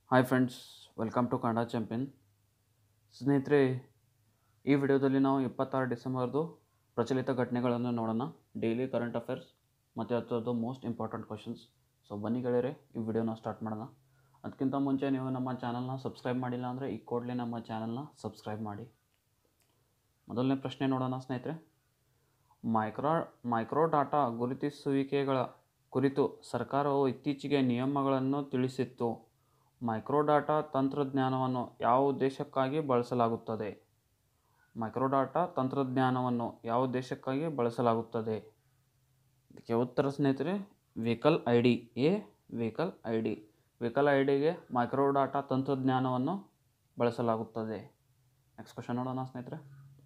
hi friends welcome to Kannada champion ಸ್ನೇಹಿತರೆ ಈ ವಿಡಿಯೋದಲ್ಲಿ ನಾವು ಇಪ್ಪತ್ತಾರು ಡಿಸೆಂಬರ್ದು ಪ್ರಚಲಿತ ಘಟನೆಗಳನ್ನು ನೋಡೋಣ ಡೈಲಿ ಕರೆಂಟ್ ಅಫೇರ್ಸ್ ಮತ್ತು ಅದರದ್ದು ಮೋಸ್ಟ್ ಇಂಪಾರ್ಟೆಂಟ್ ಕ್ವಶನ್ಸ್ ಸೊ ಬನ್ನಿ ಗೆಳೆಯರೆ ಈ ವಿಡಿಯೋನ ಸ್ಟಾರ್ಟ್ ಮಾಡೋಣ ಅದಕ್ಕಿಂತ ಮುಂಚೆ ನೀವು ನಮ್ಮ ಚಾನಲ್ನ ಸಬ್ಸ್ಕ್ರೈಬ್ ಮಾಡಿಲ್ಲ ಅಂದರೆ ಈ ಕೂಡಲೇ ನಮ್ಮ ಚಾನಲ್ನ ಸಬ್ಸ್ಕ್ರೈಬ್ ಮಾಡಿ ಮೊದಲನೇ ಪ್ರಶ್ನೆ ನೋಡೋಣ ಸ್ನೇಹಿತರೆ ಮೈಕ್ರೋ ಮೈಕ್ರೋ ಡಾಟಾ ಗುರುತಿಸುವಿಕೆಗಳ ಕುರಿತು ಸರ್ಕಾರವು ಇತ್ತೀಚೆಗೆ ನಿಯಮಗಳನ್ನು ತಿಳಿಸಿತ್ತು ಮೈಕ್ರೋಡಾಟಾ ತಂತ್ರಜ್ಞಾನವನ್ನು ಯಾವ ಉದ್ದೇಶಕ್ಕಾಗಿ ಬಳಸಲಾಗುತ್ತದೆ ಮೈಕ್ರೋಡಾಟಾ ತಂತ್ರಜ್ಞಾನವನ್ನು ಯಾವ ಉದ್ದೇಶಕ್ಕಾಗಿ ಬಳಸಲಾಗುತ್ತದೆ ಇದಕ್ಕೆ ಉತ್ತರ ಸ್ನೇಹಿತರೆ vehicle I D A vehicle I D vehicle I ಡಿಗೆ ಮೈಕ್ರೋಡಾಟಾ ತಂತ್ರಜ್ಞಾನವನ್ನು ಬಳಸಲಾಗುತ್ತದೆ ನೆಕ್ಸ್ಟ್ ಕ್ವಶನ್ ನೋಡೋಣ ಸ್ನೇಹಿತರೆ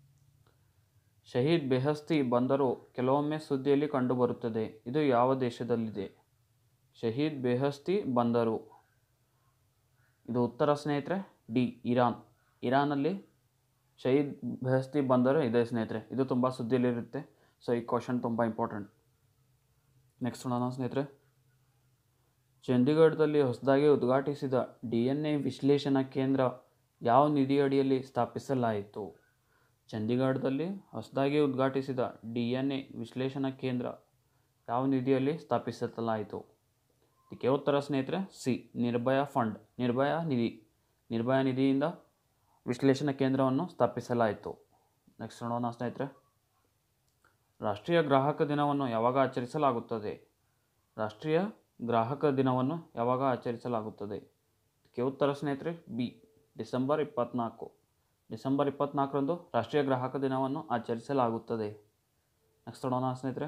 ಶಹೀದ್ ಬೆಹಸ್ತಿ ಬಂದರು ಕೆಲವೊಮ್ಮೆ ಸುದ್ದಿಯಲ್ಲಿ ಕಂಡುಬರುತ್ತದೆ ಇದು ಯಾವ ದೇಶದಲ್ಲಿದೆ ಶಹೀದ್ ಬೆಹಸ್ತಿ ಬಂದರು ಇದು ಉತ್ತರ ಸ್ನೇಹಿತರೆ ಡಿ ಇರಾನ್ ಇರಾನಲ್ಲಿ ಶಹೀದ್ ಬೆಹಸ್ತಿ ಬಂದರು ಇದೆ ಸ್ನೇಹಿತರೆ ಇದು ತುಂಬ ಸುದ್ದಿಯಲ್ಲಿರುತ್ತೆ ಸೊ ಈ ಕ್ವಶನ್ ತುಂಬ ಇಂಪಾರ್ಟೆಂಟ್ ನೆಕ್ಸ್ಟ್ ನೋಡೋಣ ಸ್ನೇಹಿತರೆ ಚಂಡೀಗಢದಲ್ಲಿ ಹೊಸದಾಗಿ ಉದ್ಘಾಟಿಸಿದ ಡಿ ಎನ್ ಎ ವಿಶ್ಲೇಷಣಾ ಕೇಂದ್ರ ಯಾವ ನಿಧಿಯಡಿಯಲ್ಲಿ ಸ್ಥಾಪಿಸಲಾಯಿತು ಚಂಡೀಗಢದಲ್ಲಿ ಹೊಸದಾಗಿ ಉದ್ಘಾಟಿಸಿದ ಡಿ ಎನ್ ಎ ವಿಶ್ಲೇಷಣಾ ಕೇಂದ್ರ ಯಾವ ನಿಧಿಯಲ್ಲಿ ಸ್ಥಾಪಿಸಲಾಯಿತು ಇದಕ್ಕೆ ಉತ್ತರ ಸ್ನೇಹಿತರೆ ಸಿ ನಿರ್ಭಯ ಫಂಡ್ ನಿರ್ಭಯ ನಿಧಿ ನಿರ್ಭಯ ನಿಧಿಯಿಂದ ವಿಶ್ಲೇಷಣಾ ಕೇಂದ್ರವನ್ನು ಸ್ಥಾಪಿಸಲಾಯಿತು ನೆಕ್ಸ್ಟ್ ನೋಡೋಣ ಸ್ನೇಹಿತರೆ ರಾಷ್ಟ್ರೀಯ ಗ್ರಾಹಕ ದಿನವನ್ನು ಯಾವಾಗ ಆಚರಿಸಲಾಗುತ್ತದೆ ರಾಷ್ಟ್ರೀಯ ಗ್ರಾಹಕ ದಿನವನ್ನು ಯಾವಾಗ ಆಚರಿಸಲಾಗುತ್ತದೆ ಇದಕ್ಕೆ ಉತ್ತರ ಸ್ನೇಹಿತರೆ ಬಿ ಡಿಸೆಂಬರ್ ಇಪ್ಪತ್ತ್ನಾಲ್ಕು ಡಿಸೆಂಬರ್ ಇಪ್ಪತ್ತ್ನಾಲ್ಕರಂದು ರಾಷ್ಟ್ರೀಯ ಗ್ರಾಹಕ ದಿನವನ್ನು ಆಚರಿಸಲಾಗುತ್ತದೆ ನೆಕ್ಸ್ಟ್ ನೋಡೋಣ ಸ್ನೇಹಿತರೆ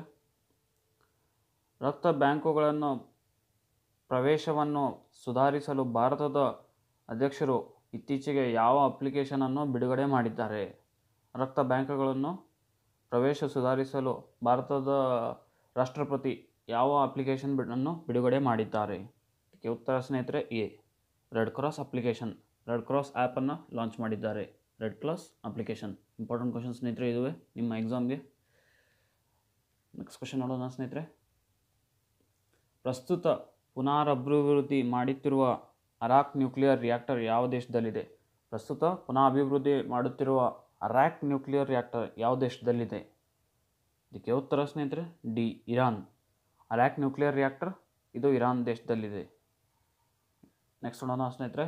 ರಕ್ತ ಬ್ಯಾಂಕುಗಳನ್ನು ಪ್ರವೇಶವನ್ನು ಸುಧಾರಿಸಲು ಭಾರತದ ಅಧ್ಯಕ್ಷರು ಇತ್ತೀಚೆಗೆ ಯಾವ ಅಪ್ಲಿಕೇಶನನ್ನು ಬಿಡುಗಡೆ ಮಾಡಿದ್ದಾರೆ ರಕ್ತ ಬ್ಯಾಂಕ್ಗಳನ್ನು ಪ್ರವೇಶ ಸುಧಾರಿಸಲು ಭಾರತದ ರಾಷ್ಟ್ರಪತಿ ಯಾವ ಅಪ್ಲಿಕೇಶನ್ ಅನ್ನು ಬಿಡುಗಡೆ ಮಾಡಿದ್ದಾರೆ ಇದಕ್ಕೆ ಉತ್ತರ ಸ್ನೇಹಿತರೆ A red cross application red cross ಆ್ಯಪನ್ನು ಲಾಂಚ್ ಮಾಡಿದ್ದಾರೆ red cross application important question ಸ್ನೇಹಿತರೆ ಇದುವೆ ನಿಮ್ಮ ಎಕ್ಸಾಮ್ಗೆ ನೆಕ್ಸ್ಟ್ ಕ್ವಶನ್ ನೋಡೋಣ ಸ್ನೇಹಿತರೆ ಪ್ರಸ್ತುತ ಪುನರಭಿವೃದ್ಧಿ ಮಾಡುತ್ತಿರುವ ಅರಾಕ್ ನ್ಯೂಕ್ಲಿಯರ್ ರಿಯಾಕ್ಟರ್ ಯಾವ ದೇಶದಲ್ಲಿದೆ ಪ್ರಸ್ತುತ ಪುನಃ ಅಭಿವೃದ್ಧಿ ಮಾಡುತ್ತಿರುವ ಅರಾಕ್ ನ್ಯೂಕ್ಲಿಯರ್ ರಿಯಾಕ್ಟರ್ ಯಾವ ದೇಶದಲ್ಲಿದೆ ಇದಕ್ಕೆ ಉತ್ತರ ಸ್ನೇಹಿತರೆ D Iran Arak nuclear reactor ಇದು ಇರಾನ್ ದೇಶದಲ್ಲಿದೆ ನೆಕ್ಸ್ಟ್ ನೋಡೋಣ ಸ್ನೇಹಿತರೆ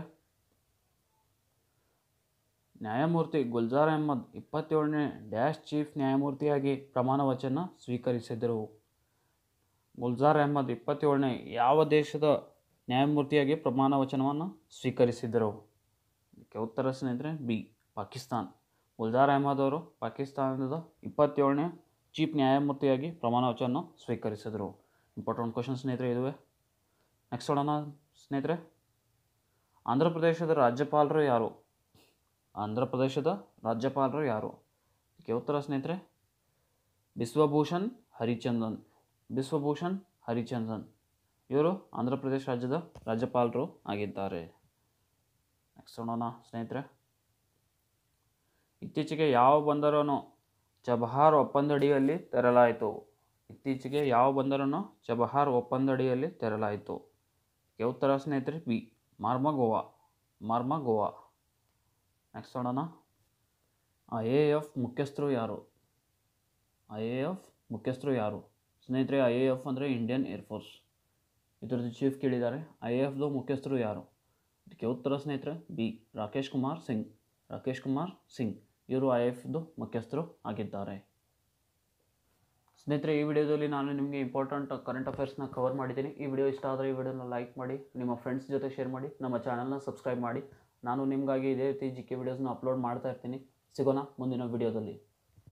ನ್ಯಾಯಮೂರ್ತಿ ಗುಲ್ಜಾರ್ ಅಹ್ಮದ್ ಇಪ್ಪತ್ತೇಳನೇ ಡ್ಯಾಶ್ ಚೀಫ್ ನ್ಯಾಯಮೂರ್ತಿಯಾಗಿ ಪ್ರಮಾಣ ವಚನ ಸ್ವೀಕರಿಸಿದರು ಗುಲ್ಜಾರ್ ಅಹ್ಮದ್ ಇಪ್ಪತ್ತೇಳನೇ ಯಾವ ದೇಶದ ನ್ಯಾಯಮೂರ್ತಿಯಾಗಿ ಪ್ರಮಾಣ ವಚನವನ್ನು ಸ್ವೀಕರಿಸಿದರು ಇದಕ್ಕೆ ಉತ್ತರ ಸ್ನೇಹಿತರೆ ಬಿ ಪಾಕಿಸ್ತಾನ್ ಗುಲ್ಜಾರ್ ಅಹ್ಮದ್ ಅವರು ಪಾಕಿಸ್ತಾನದ ಇಪ್ಪತ್ತೇಳನೇ ಚೀಫ್ ನ್ಯಾಯಮೂರ್ತಿಯಾಗಿ ಪ್ರಮಾಣ ವಚನ ಸ್ವೀಕರಿಸಿದರು ಇಂಪಾರ್ಟೆಂಟ್ ಕ್ವಶನ್ ಸ್ನೇಹಿತರೆ ಇದುವೆ ನೆಕ್ಸ್ಟ್ ನೋಡೋಣ ಸ್ನೇಹಿತರೆ ಆಂಧ್ರ ಪ್ರದೇಶದ ರಾಜ್ಯಪಾಲರು ಯಾರು ಆಂಧ್ರ ಪ್ರದೇಶದ ರಾಜ್ಯಪಾಲರು ಯಾರು ಇದಕ್ಕೆ ಉತ್ತರ ಸ್ನೇಹಿತರೆ ಬಿಶ್ವಭೂಷಣ್ ಹರಿಚಂದನ್ ಬಿಶ್ವಭೂಷಣ್ ಹರಿಚಂದನ್ ಇವರು ಆಂಧ್ರ ಪ್ರದೇಶ ರಾಜ್ಯದ ರಾಜ್ಯಪಾಲರು ಆಗಿದ್ದಾರೆ ನೆಕ್ಸ್ಟ್ ನೋಡೋಣ ಸ್ನೇಹಿತರೆ ಇತ್ತೀಚೆಗೆ ಯಾವ ಬಂದರನ್ನು ಚಬಹಾರ್ ಒಪ್ಪಂದಡಿಯಲ್ಲಿ ತೆರಲಾಯಿತು ಇತ್ತೀಚೆಗೆ ಯಾವ ಬಂದರನ್ನು ಚಬಹಾರ್ ಒಪ್ಪಂದಡಿಯಲ್ಲಿ ತೆರಲಾಯಿತು ಇದಕ್ಕೆ ಉತ್ತರ ಸ್ನೇಹಿತರೆ ಬಿ ಮಾರ್ಮ ಗೋವಾ ಮಾರ್ಮ ಗೋವಾ ನೆಕ್ಸ್ಟ್ ನೋಡೋಣ ಐ ಎ ಎಫ್ ಮುಖ್ಯಸ್ಥರು ಯಾರು ಐ ಎ ಎಫ್ ಮುಖ್ಯಸ್ಥರು ಯಾರು ಸ್ನೇಹಿತರೆ ಐ ಎ ಎಫ್ ಅಂದರೆ ಇಂಡಿಯನ್ ಏರ್ಫೋರ್ಸ್ ಇದರದ್ದು ಚೀಫ್ ಕೇಳಿದ್ದಾರೆ ಐ ಎ ಎಫ್ದು ಮುಖ್ಯಸ್ಥರು ಯಾರು ಇದಕ್ಕೆ ಉತ್ತರ ಸ್ನೇಹಿತರೆ ಬಿ ರಾಕೇಶ್ ಕುಮಾರ್ ಸಿಂಗ್ ರಾಕೇಶ್ ಕುಮಾರ್ ಸಿಂಗ್ ಇವರು ಐ ಎಫ್ದು ಮುಖ್ಯಸ್ಥರು ಆಗಿದ್ದಾರೆ ಸ್ನೇಹಿತರೆ ಈ ವಿಡಿಯೋದಲ್ಲಿ ನಾನು ನಿಮಗೆ ಇಂಪಾರ್ಟೆಂಟ್ ಕರೆಂಟ್ ಅಫೇರ್ಸ್ನ ಕವರ್ ಮಾಡಿದ್ದೀನಿ ಈ ವಿಡಿಯೋ ಇಷ್ಟ ಆದರೆ ಈ ವಿಡಿಯೋನ ಲೈಕ್ ಮಾಡಿ ನಿಮ್ಮ ಫ್ರೆಂಡ್ಸ್ ಜೊತೆ ಶೇರ್ ಮಾಡಿ ನಮ್ಮ ಚಾನಲ್ನ ಸಬ್ಸ್ಕ್ರೈಬ್ ಮಾಡಿ ನಾನು ನಿಮಗಾಗಿ ಇದೇ ರೀತಿ ಜಿ ಕೆ ವಿಡಿಯೋಸ್ನ ಅಪ್ಲೋಡ್ ಮಾಡ್ತಾ ಇರ್ತೀನಿ ಸಿಗೋಣ ಮುಂದಿನ ವಿಡಿಯೋದಲ್ಲಿ